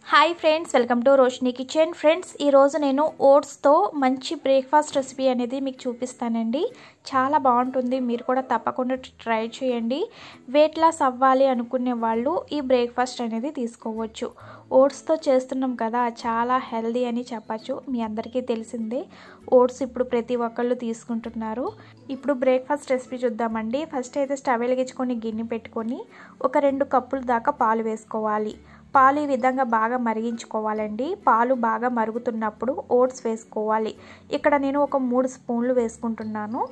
hi friends welcome to Roshini kitchen friends ఈరోజు నేను ఓట్స్తో మంచి బ్రేక్ఫాస్ట్ రెసిపీ అనేది మీకు చూపిస్తానండి చాలా బాగుంటుంది మీరు కూడా తప్పకుండా ట్రై చేయండి వెయిట్ లాస్ అవ్వాలి అనుకునే వాళ్ళు ఈ బ్రేక్ఫాస్ట్ అనేది తీసుకోవచ్చు ఓట్స్తో చేస్తున్నాం కదా చాలా హెల్దీ అని చెప్పచ్చు మీ అందరికీ తెలిసిందే ఓట్స్ ఇప్పుడు ప్రతి ఒక్కళ్ళు తీసుకుంటున్నారు ఇప్పుడు బ్రేక్ఫాస్ట్ రెసిపీ చూద్దామండి ఫస్ట్ అయితే స్టవ్ వెలిగించుకొని గిన్నె పెట్టుకొని ఒక రెండు కప్పుల దాకా పాలు వేసుకోవాలి పాలు ఈ విధంగా బాగా మరిగించుకోవాలండి పాలు బాగా మరుగుతున్నప్పుడు ఓట్స్ వేసుకోవాలి ఇక్కడ నేను ఒక మూడు స్పూన్లు వేసుకుంటున్నాను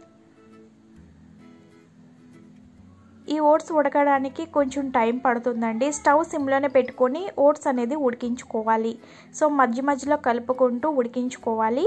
ఈ ఓట్స్ ఉడకడానికి కొంచెం టైం పడుతుందండి స్టవ్ సిమ్లోనే పెట్టుకొని ఓట్స్ అనేది ఉడికించుకోవాలి సో మధ్య మధ్యలో కలుపుకుంటూ ఉడికించుకోవాలి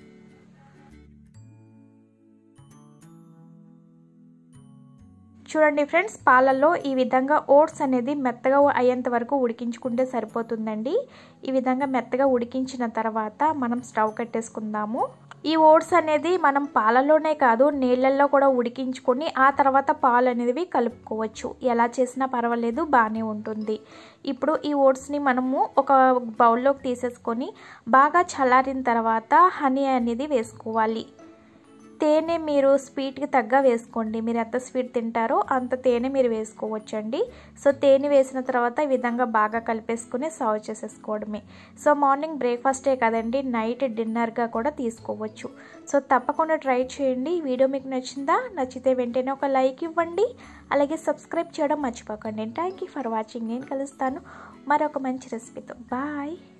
చూడండి ఫ్రెండ్స్ పాలల్లో ఈ విధంగా ఓట్స్ అనేది మెత్తగా అయ్యేంత వరకు ఉడికించుకుంటే సరిపోతుందండి ఈ విధంగా మెత్తగా ఉడికించిన తర్వాత మనం స్టవ్ కట్టేసుకుందాము ఈ ఓట్స్ అనేది మనం పాలలోనే కాదు నీళ్ళల్లో కూడా ఉడికించుకొని ఆ తర్వాత పాలు అనేవి కలుపుకోవచ్చు ఎలా చేసినా పర్వాలేదు బాగానే ఉంటుంది ఇప్పుడు ఈ ఓట్స్ని మనము ఒక బౌల్లోకి తీసేసుకొని బాగా చల్లారిన తర్వాత హనీ అనేది వేసుకోవాలి తేనె మీరు స్వీట్కి తగ్గ వేసుకోండి మీరు ఎంత స్వీట్ తింటారో అంత తేనె మీరు వేసుకోవచ్చండి సో తేనె వేసిన తర్వాత ఈ విధంగా బాగా కలిపేసుకుని సర్వ్ చేసేసుకోవడమే సో మార్నింగ్ బ్రేక్ఫాస్టే కదండి నైట్ డిన్నర్గా కూడా తీసుకోవచ్చు సో తప్పకుండా ట్రై చేయండి వీడియో మీకు నచ్చిందా నచ్చితే వెంటనే ఒక లైక్ ఇవ్వండి అలాగే సబ్స్క్రైబ్ చేయడం మర్చిపోకండి థ్యాంక్ యూ ఫర్ వాచింగ్ నేను కలుస్తాను మరొక మంచి రెసిపీతో బాయ్